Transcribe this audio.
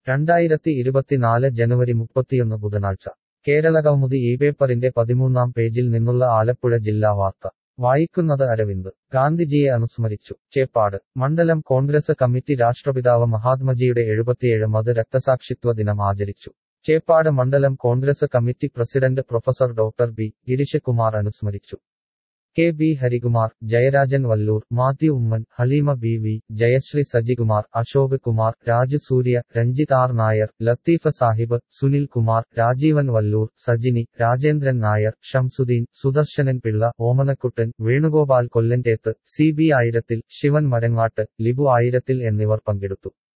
രണ്ടായിരത്തി ഇരുപത്തിനാല് ജനുവരി മുപ്പത്തിയൊന്ന് ബുധനാഴ്ച കേരളകൗമുദി ഈ പേപ്പറിന്റെ പതിമൂന്നാം പേജിൽ നിന്നുള്ള ആലപ്പുഴ ജില്ലാ വാർത്ത വായിക്കുന്നത് അരവിന്ദ് ഗാന്ധിജിയെ അനുസ്മരിച്ചു ചേപ്പാട് മണ്ഡലം കോൺഗ്രസ് കമ്മിറ്റി രാഷ്ട്രപിതാവ് മഹാത്മജിയുടെ എഴുപത്തിയേഴ് മത് രക്തസാക്ഷിത്വ ദിനം ആചരിച്ചു ചേപ്പാട് മണ്ഡലം Congress committee president professor doctor B Girish Kumar അനുസ്മരിച്ചു K B Harikumar Jayarajan Valloor Mathew Oommen Haleema B V Jayasree Sajikumar Ashok Kumar Raju Surya Ranjith R Nair Latheefa Sahib Sunil Kumar Rajeevan Valloor Sajini Rajendran Nair Shamsuddin Sudarshanan Pillai Omanakuttan Venugopal Kollantheth C B ആയിരത്തിൽ ശിവൻ മരങ്ങാട്ട് ലിബു ആയിരത്തിൽ എന്നിവർ പങ്കെടുത്തു